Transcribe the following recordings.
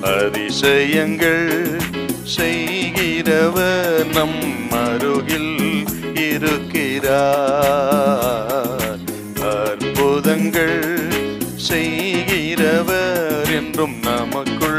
அதிசயங்கள் செய்கிறவர் நம் அருகில் இருக்கிறார் அற்புதங்கள் செய்கிறவர் என்றும் நமக்குள்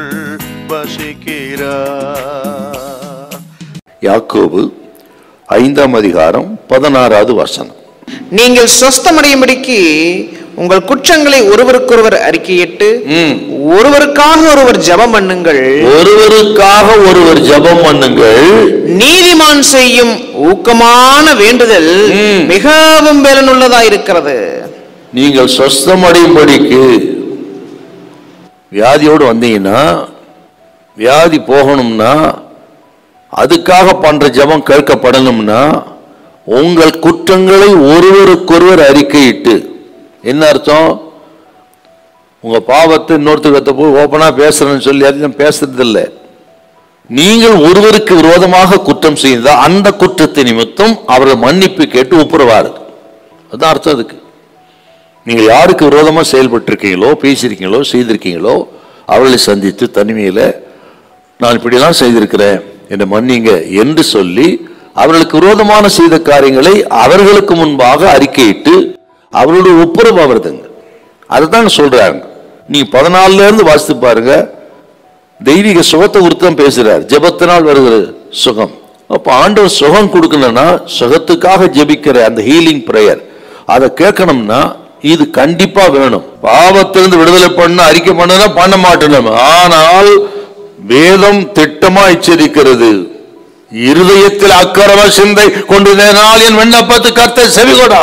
வசிக்கிறார் யாக்கோபு ஐந்தாம் அதிகாரம் பதினாறாவது வசனம் நீங்கள் சொஸ்தமடையும்படிக்கு உங்கள் குற்றங்களை ஒருவருக்கொருவர் அறிக்கையிட்டு ம். ஒருவருக்காக ஒருவர் ஜெபம் பண்ணுங்கள் ஒருவருக்காக ஒருவர் ஜெபம் பண்ணுங்கள் நீதிமான் செய்யும் ஊக்கமான வேண்டுதல் ம். மிகவும் பலனுள்ளதாயிருக்கிறது நீங்கள் சொஸ்தமடையும்படிக்கு வியாதியோடு வந்தீங்கன்னா வியாதி போகணும்னா அதுக்காக பண்ற ஜெபம் கேட்கப்படணும்னா உங்கள் குற்றங்களை ஒருவருக்கொருவர் அறிக்கையிட்டு என்ன அர்த்தம் உங்க பாவத்தை இன்னொருத்தர்கிட்ட போய் ஓப்பனா பேசுறேன்னு சொல்லி அதிகம் பேசுறது இல்லை நீங்கள் ஒருவருக்கு விரோதமாக குற்றம் செய்தால் அந்த குற்றத்தை நிமித்தம் அவர்கள் மன்னிப்பு கேட்டு ஒப்புரவாரு அதான் அர்த்தம் அதுக்கு நீங்க யாருக்கு விரோதமா செயல்பட்டிருக்கீங்களோ பேசியிருக்கீங்களோ செய்திருக்கீங்களோ அவர்களை சந்தித்து தனிமையில நான் இப்படிலாம் செய்திருக்கிறேன் என்னை மன்னிங்க என்று சொல்லி அவர்களுக்கு விரோதமான செய்த காரியங்களை அவர்களுக்கு முன்பாக அறிக்கையிட்டு அவர்களுடைய ஒப்புரவு வருதுங்க அதுதான் சொல்றாங்க நீங்க பதினாலுல இருந்து வாசித்து பாருங்க தெய்வீக சுகத்தை குறித்து தான் பேசுறார் ஜெபத்தினால் வருகிற சுகம் அப்ப ஆண்டவர் சுகம் கொடுக்கணும்னா சுகத்துக்காக ஜெபிக்கிற அந்த ஹீலிங் பிரேயர் அதை கேட்கணும்னா இது கண்டிப்பா வேணும் பாவத்திலிருந்து விடுதலை பண்ண அறிக்கை பண்ணனா பண்ண மாட்டணும் ஆனால் வேதம் திட்டமா எச்சரிக்கிறது இருதயத்தில் அக்கரம சிந்தை கொண்டிருந்தனால் என் விண்ணப்பத்து கர்த்தர் செவிகொடா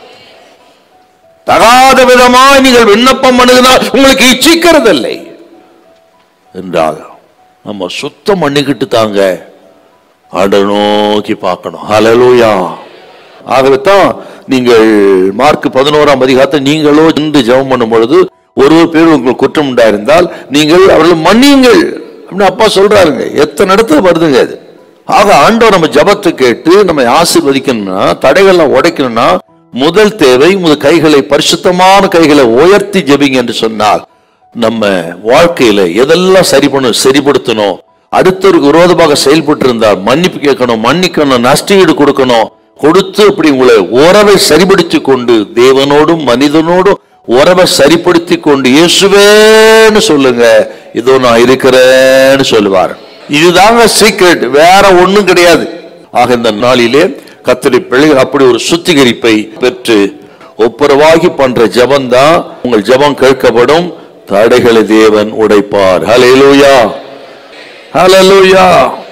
தகாத விதமாய் நீங்கள் விண்ணப்பம் பண்ணுகிறால் உங்களுக்கு இச்சிக்கிறதில்லை என்றாக நம்ம சுத்தம் பண்ணிக்கிட்டு தாங்க ஆண்டை நோக்கி பார்க்கணும் ஹalleluya ஆகவே தான் நீங்கள் மார்க் பதினோராம் அதிகாரத்தை நீங்களோ இன்று ஜெபம் பண்ணும் பொழுது ஒரு பேர் உங்களுக்கு குற்றம் உண்டாயிருந்தால் நீங்கள் அவர்களை மன்னியுங்கள் அப்படின்னு அப்பா சொல்றாருங்க எத்தனை இடத்துல வருதுங்க அது ஆக ஆண்டவர் நம்ம ஜெபத்தை கேட்டு நம்ம ஆசீர்வதிக்கணும்னா தடைகள்லாம் உடைக்கணும்னா முதல் தேவை முதல் கைகளை பரிசுத்தமான கைகளை உயர்த்தி ஜெபிங்க என்று சொன்னால் நம்ம வாழ்க்கையில எதெல்லாம் சரி பண்ணணும் சரிப்படுத்தணும் அடுத்தவருக்கு விரோதமாக செயல்பட்டு இருந்தால் மன்னிப்பு கேட்கணும் மன்னிக்கணும் நஷ்டஈடு கொடுக்கணும் கொடுத்து அப்படி உங்களை உறவை சரிப்படுத்தி கொண்டு தேவனோடும் மனிதனோடும் உறவை சரிப்படுத்தி கொண்டு இயேசுவேன்னு சொல்லுங்க இதோ நான் இருக்கிறேன்னு சொல்லுவார் இதுதாங்க சீக்ரெட் வேற ஒண்ணும் கிடையாது ஆக இந்த நாளிலே கத்தரி பிள்ளைகள் அப்படி ஒரு சுத்திகரிப்பை பெற்று ஒப்புரவாகி பண்ற ஜெபம் தான் உங்கள் ஜெபம் கேட்கப்படும் தடைகளை தேவன் உடைப்பார் ஹalleluya ஹalleluya